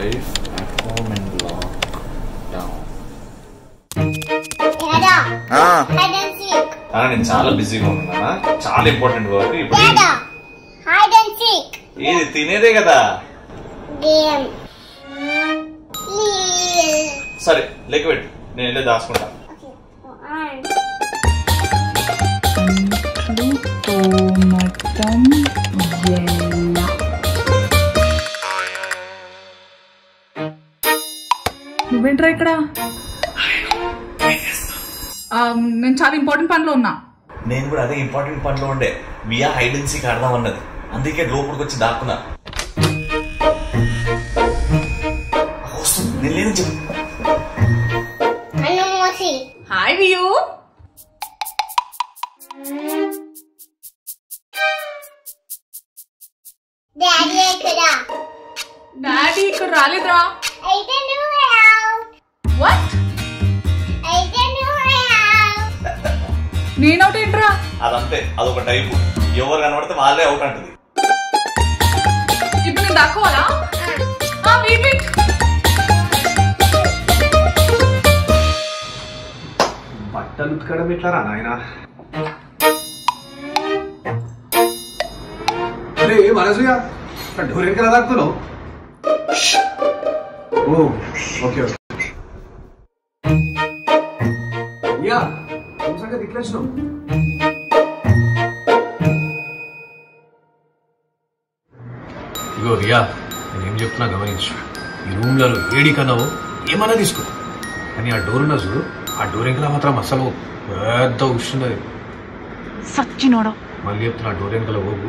wife at home in lockdown. Dada, Ah, hide and seek. ah, నేను చాలా బిజీగా ఉన్నానా చాలా ఇంపార్టెంట్ వర్క్ ఇప్పుడు Dada, hide and seek. ఏది తినేదే కదా Game. Please. సరే లెక్క పెట్టు నేను వెళ్ళి దాచుకుంటా Okay. Oh, and. తోమటం ఎలా నువ్వేంట్రా ఇక్కడ ఆ, నేను చాలా ఇంపార్టెంట్ పనిలో ఉన్నా నేను కూడా అదే ఇంపార్టెంట్ పనిలో ఉండే వియా హైడెన్సీ ఆడదాం అన్నది అందుకే లోపలికి వచ్చి దాక్కున్నా వస్తుంది నేను లేదని చెప్పు Anu Mosi. హాయ్ వియూ Daddy Ekada. డాడీ ఇక్కడ రాలేదురా I don't know how. What I don't know how. నేనవుట్ ఏంట్రా అదంతే అదొక టైపు ఎవరు కనబడితే వాళ్ళే అవుట్ అంటది ఇప్పుడు నేను దాక్కోవాలా ఆ, wait, wait. బట్టలు ఉతకడం ఎట్లారా నాయన అరే మనసుగా డోర్ కదా దాక్కున్నావు ఓ ఓకే ఓకే యా ఏం సంగతి ఇట్లా వచ్చినావు ఇగో రియా నేనేం చెప్తున్నా గమనించు ఈ రూమ్లలో వేడి కన్నావు ఏమన్నా తీసుకో కానీ ఆ డోర్ ఉన్న చూడు ఆ డోర్ వెనకాల మాత్రం అసలు పెద్ద ఉష్ణది సచ్చినోడు మళ్ళీ చెప్తున్నా ఆ డోర్ వెనకాల పోగు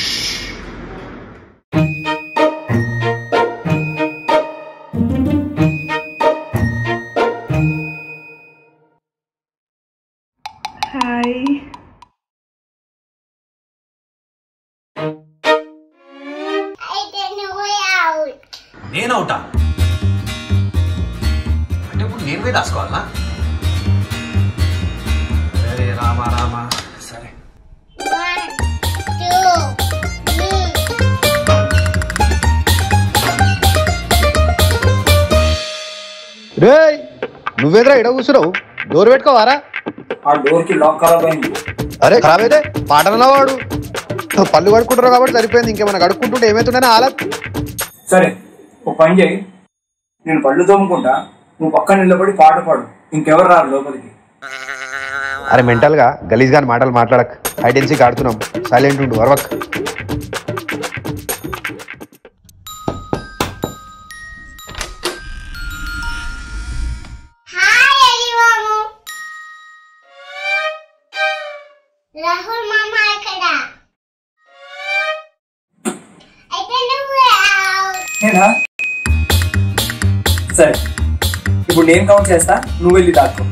hi I don't know how. నేను అవుతా అంటే ఇప్పుడు నేను పోయి దాచుకోవాలా సరే రామా రామా సరే One, two, three. రే నువ్వేద్రా ఇడ కూర్చున్నావు డోర్ పెట్టుకోవారా ఆ డోర్ కి లాక్ ఖరాబ్ అయింది అరే ఖరాబ్ అయితే పాటన వాడు పళ్ళు కడుక్కుంటారు కాబట్టి సరిపోయింది ఇంకేమైనా కడుక్కుంటుంటే ఏమైతుందని ఆలత్ సరే ఒక పని చేయి నేను పళ్ళు తోముకుంటా నువ్వు పక్కన నిలబడి పాట పాడు ఇంకెవరు రారు లోపలికి అరే మెంటల్ గా గలీజ్ గాని మాటలు మాట్లాడక్ హైడెన్సీ ఆడుతున్నాం సైలెంట్ ఉండు వర్వక్ Hi, everyone. Rahul Mama ఇక్కడ I don't know how. నేనా సరే ఇప్పుడు నేను కౌంట్ చేస్తా నువ్వు వెళ్ళి దాక్కో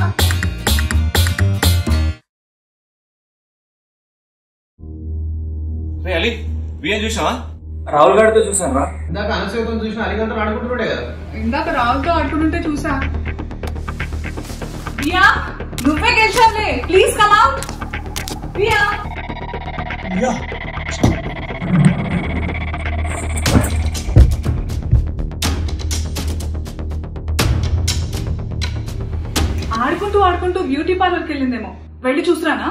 రే అలీ వియా చూసావా రాహుల్ గారితో చూసాను రా ఇందాక అనసూయతో చూసిన అలిగంతో ఆడుకుంటుండే కదా ఇందాక రావుతో ఆడుకుంటుంటే చూసా ప్రియా నువ్వే గెలిచావులే ప్లీజ్ కమ్ అవుట్ ప్రియా ఆడుకుంటూ ఆడుకుంటూ బ్యూటీ పార్లర్కి వెళ్ళిందేమో వెళ్ళి చూసిరానా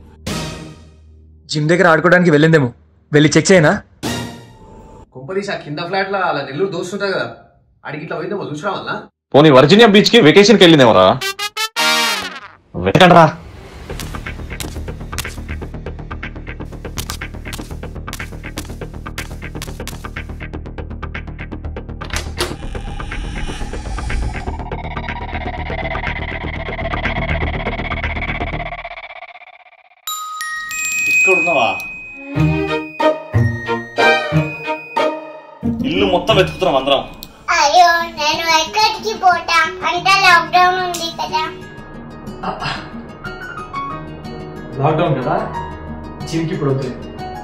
జిమ్ దగ్గర ఆడుకోవడానికి వెళ్ళిందేమో వెళ్ళి చెక్ చేయనా కుంపదీసి ఆ కింద ఫ్లాట్ లా అలా నెల్లూరు దోస్తుంటా కదా అడిగి ఇట్లా పోయిందేమో చూసినా వల్ల పోనీ వర్జీనియా బీచ్ కి వెకేషన్ కి వెళ్ళిందేమోరా వెతకండి రా ఇక్కడ ఉన్నావా ఇల్లు మొత్తం వెతుకుతున్నాం అందరం అయ్యో నేను ఎక్కడికి పోతా అంతా లాక్డౌన్ ఉంది కదా లాక్డౌన్ కదా జిమ్కి ఇప్పుడు వద్దులే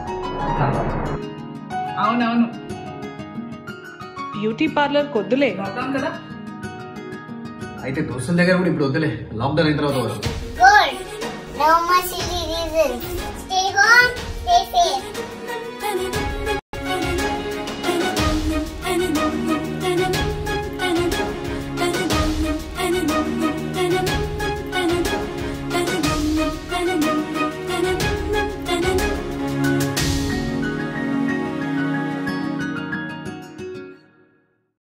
అవునవును బ్యూటీ పార్లర్ కొద్దులే లాక్డౌన్ కదా అయితే దోస్తుల దగ్గర కూడా ఇప్పుడు వద్దులే లాక్డౌన్ అయిన తర్వాత వద్దు. Good no much reasons stay home stay safe